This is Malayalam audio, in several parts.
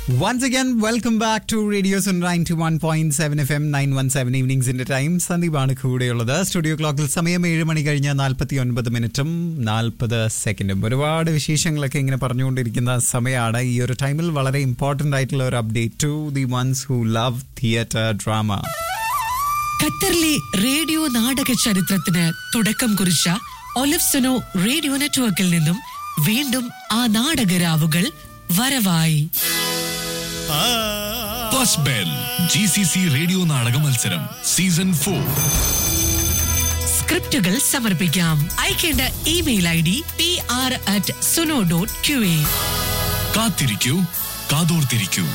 Once again, welcome back to Radio Sun 91.7 FM 917 ഈവനിങ്സിന്റെ ടൈം സന്ദീപാണ് കൂടെയുള്ളത് സ്റ്റുഡിയോ ക്ലോക്കിൽ സമയം ഏഴ് മണി കഴിഞ്ഞ നാൽപ്പത്തി ഒൻപത് മിനിറ്റും നാൽപ്പത് സെക്കൻഡും ഒരുപാട് വിശേഷങ്ങളൊക്കെ ഇങ്ങനെ പറഞ്ഞുകൊണ്ടിരിക്കുന്ന സമയമാണ് ഈ ഒരു ടൈമിൽ വളരെ ഇമ്പോർട്ടന്റ് ആയിട്ടുള്ള ഒരു update to the ones who love theatre drama ഖത്തറിലെ റേഡിയോ നാടക ചരിത്രത്തിന് തുടക്കം കുറിച്ച ഒലിഫ്സനോ റേഡിയോ നെറ്റ്വർക്കിൽ നിന്നും വീണ്ടും ആ നാടകരാവുകൾ വരവായി first bell G C C radio നാടക മത്സരം സീസൺ ഫോർ സ്ക്രിപ്റ്റുകൾ സമർപ്പിക്കാം അയക്കേണ്ട email I D P R at Suno dot Q A കാത്തിരിക്കൂ കാതോർത്തിരിക്കൂ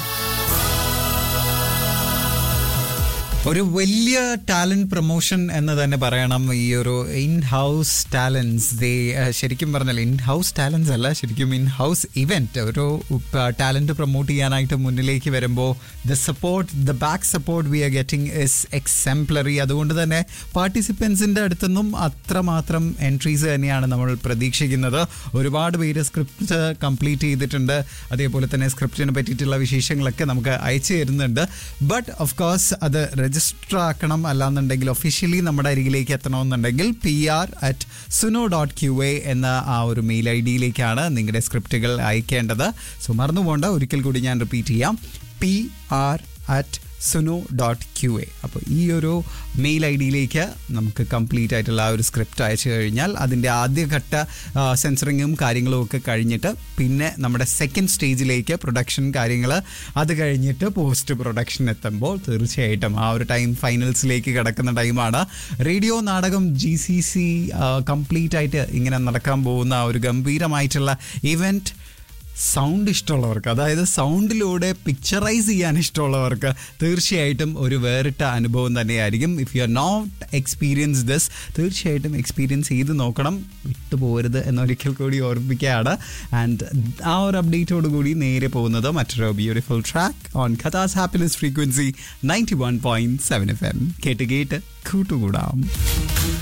ഒരു വലിയ ടാലന്റ് പ്രൊമോഷൻ എന്ന് തന്നെ പറയണം ഈ ഒരു ഇൻ ഹൗസ് ടാലൻസ് ദേ ശരിക്കും പറഞ്ഞാൽ ഇൻ ഹൗസ് ടാലൻസ് അല്ല ശരിക്കും ഇൻ ഹൗസ് ഇവന്റ് ഒരു ടാലന്റ് പ്രൊമോട്ട് ചെയ്യാനായിട്ട് മുന്നിലേക്ക് വരുമ്പോൾ the support the back support we are getting is exemplary അതുകൊണ്ട് തന്നെ പാർട്ടിസിപ്പൻസിൻ്റെ അടുത്തുനിന്നും അത്രമാത്രം എൻട്രീസ് തന്നെയാണ് നമ്മൾ പ്രതീക്ഷിക്കുന്നത് ഒരുപാട് പേര് സ്ക്രിപ്റ്റ് കംപ്ലീറ്റ് ചെയ്തിട്ടുണ്ട് അതേപോലെ തന്നെ സ്ക്രിപ്റ്റിനെ പറ്റിയിട്ടുള്ള വിശേഷങ്ങളൊക്കെ നമുക്ക് അയച്ചു തരുന്നുണ്ട് ബട്ട് ഓഫ് കോഴ്സ് അത് രജിസ്റ്റർ ആക്കണം അല്ലാന്നുണ്ടെങ്കിൽ ഒഫീഷ്യലി നമ്മുടെ അരികിലേക്ക് എത്തണമെന്നുണ്ടെങ്കിൽ P R at Suno dot Q A എന്ന ആ ഒരു മെയിൽ ഐ ഡിയിലേക്കാണ് നിങ്ങളുടെ സ്ക്രിപ്റ്റുകൾ അയക്കേണ്ടത് സോ മറന്നു പോകണ്ട ഒരിക്കൽ കൂടി ഞാൻ റിപ്പീറ്റ് ചെയ്യാം P R at Suno dot Q A അപ്പോൾ ഈ ഒരു മെയിൽ ഐ ഡിയിലേക്ക് നമുക്ക് കംപ്ലീറ്റ് ആയിട്ടുള്ള ആ ഒരു സ്ക്രിപ്റ്റ് അയച്ചു കഴിഞ്ഞാൽ അതിൻ്റെ ആദ്യഘട്ട സെൻസറിങ്ങും കാര്യങ്ങളും ഒക്കെ കഴിഞ്ഞിട്ട് പിന്നെ നമ്മുടെ സെക്കൻഡ് സ്റ്റേജിലേക്ക് പ്രൊഡക്ഷൻ കാര്യങ്ങൾ അത് കഴിഞ്ഞിട്ട് പോസ്റ്റ് പ്രൊഡക്ഷൻ എത്തുമ്പോൾ തീർച്ചയായിട്ടും ആ ഒരു ടൈം ഫൈനൽസിലേക്ക് കിടക്കുന്ന ടൈമാണ് റേഡിയോ നാടകം ജി സി സി കംപ്ലീറ്റ് ആയിട്ട് ഇങ്ങനെ നടക്കാൻ പോകുന്ന ആ ഒരു ഗംഭീരമായിട്ടുള്ള ഇവൻറ്റ് സൗണ്ട് ഇഷ്ടമുള്ളവർക്ക് അതായത് സൗണ്ടിലൂടെ പിക്ചറൈസ് ചെയ്യാൻ ഇഷ്ടമുള്ളവർക്ക് തീർച്ചയായിട്ടും ഒരു വേറിട്ട അനുഭവം തന്നെയായിരിക്കും if you are not experience this തീർച്ചയായിട്ടും എക്സ്പീരിയൻസ് ചെയ്ത് നോക്കണം വിട്ടുപോകരുത് എന്നൊരിക്കൽ കൂടി ഓർമ്മിക്കുകയാണ് ആൻഡ് ആ ഒരു അപ്ഡേറ്റോട് കൂടി നേരെ പോകുന്നത് മറ്റൊരു beautiful track on Qatar's happiness frequency ninety one point seven F M കേട്ട് കേട്ട് കൂട്ടുകൂടാം